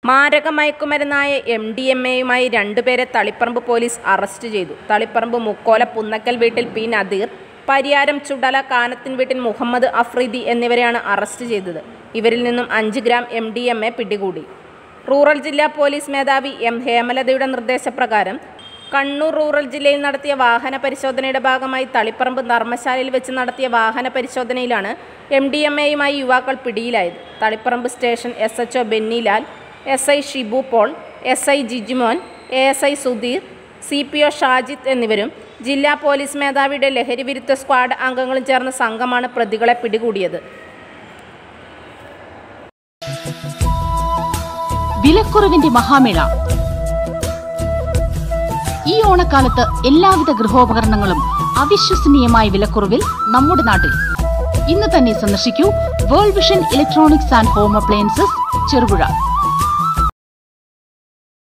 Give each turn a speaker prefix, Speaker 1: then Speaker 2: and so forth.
Speaker 1: മാരക മയക്കുമരുന്നായ M D M എയുമായി രണ്ടുപേരെ തളിപ്പറമ്പ് പോലീസ് അറസ്റ്റ് ചെയ്തു തളിപ്പറമ്പ് മുക്കോല പുന്നക്കൽ വീട്ടിൽ പി നദീർ പരിയാരം ചുടല കാനത്തിൻ വീട്ടിൽ മുഹമ്മദ് അഫ്രീദി എന്നിവരെയാണ് അറസ്റ്റ് ചെയ്തത് ഇവരിൽ നിന്നും അഞ്ച് gram M D M A പിടികൂടി റൂറൽ ജില്ലാ പോലീസ് മേധാവി എം ഹേമലതയുടെ നിർദ്ദേശപ്രകാരം കണ്ണൂർ റൂറൽ ജില്ലയിൽ നടത്തിയ വാഹന പരിശോധനയുടെ ഭാഗമായി തളിപ്പറമ്പ് ധർമ്മശാലയിൽ വെച്ച് നടത്തിയ വാഹന പരിശോധനയിലാണ് എം ഡി എം എയുമായി യുവാക്കൾ പിടിയിലായത് Taliparamba station S H O Bennilal S I Shibu Paul S I Jijimon A S I Sudheer C P O Shajith എന്നിവരും ജില്ലാ പോലീസ് മേധാവിയുടെ ലഹരിവിരുദ്ധ സ്ക്വാഡ് അംഗങ്ങളും ചേർന്ന സംഘമാണ് പ്രതികളെ പിടികൂടിയത്
Speaker 2: വിലക്കുറവിന്റെ മഹാമേള ഈ ഓണക്കാലത്ത് എല്ലാവിധ ഗൃഹോപകരണങ്ങളും അവിശ്വസനീയമായ വിലക്കുറവിൽ നമ്മുടെ നാട്ടിൽ ഇന്ന് തന്നെ സന്ദർശിക്കൂ world vision electronics and home appliances Cherupuzha